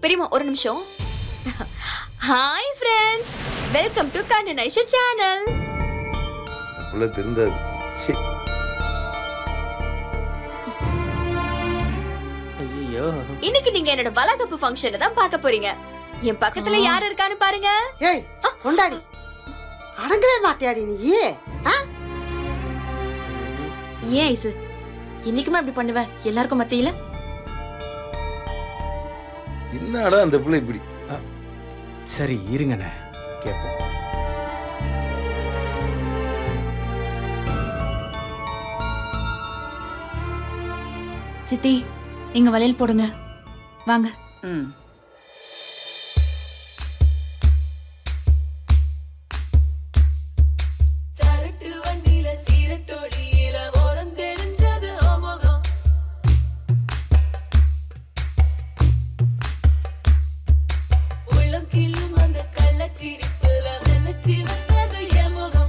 பெரியமா ஒரு நிமிஷம் hi friends welcome to Kannan Aishu channel புள்ள திருந்தாது ச்சீ. ஐயோ இன்னைக்கு நீங்க என்னோட வளகப்பு ஃபங்க்ஷனை தான் பார்க்க போறீங்க என் பக்கத்துல யார் இருக்கான்னு பாருங்க ஏய் கொண்டாடி அடங்கவே மாட்டியாடி நீ ஆ? ஏன் ஐசு இன்னைக்குமே அப்படி பண்ணுவ எல்லாருக்கும் மத்தியில என்னடா அந்த பிள்ளை இப்படி சரி இருங்கண்ணே கேட்போம் சித்தி இங்க வளையல் போடுங்க வாங்க ம் சரட்டு வண்டியில சீரட்டோடியில ஓரம் தெரிஞ்சது ஓமுகம் உள்ளம் கிள்ளும் அந்த கள்ளச்சிரிப்புல வெள்ளச்சி வந்தது என் முகம்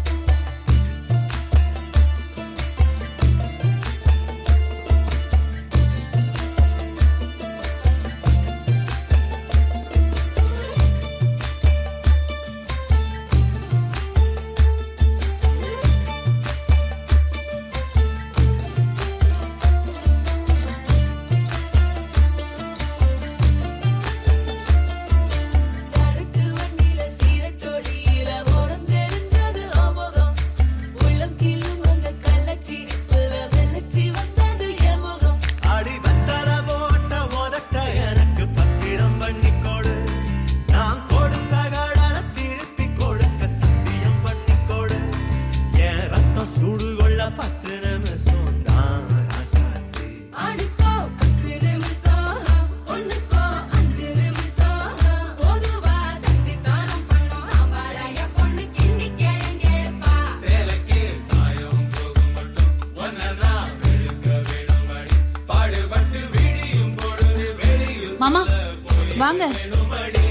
சரட்டு வண்டியில சீரட்டோடியில ஓரம் தெரிஞ்சது ஓமுகம் உள்ளம் கிள்ளும் அந்த கள்ளச்சிரிப்புல வெள்ளச்சி வந்தது என் முகம் அடி வந்தல போட்ட உதட்ட எனக்கு பத்திரம் பண்ணி கொடு நான் கொடுத்த கடனை திருப்பி கொடுக்க சத்தியம் பண்ணி கொடு என் ரத்தம் சூடு கொள்ள பத்து நிமிஷம் தான் ராசாத்தி அடுக்கோ பத்து நிமிஷம் ஒண்ணுக்கோ அஞ்சு நிமிஷம் பொதுவா சந்தித்தானம் பண்ணோம் அவளைய பொண்ணு கிண்டி கிழங்கெழுப்பா சேலைக்கு சாயம் போகும் மட்டும் ஒன்னா வெளுக்க விடும்படி பாடுபட்டு விடியும் பொழுது வெளியில் மாமா வாங்க வேணுமடி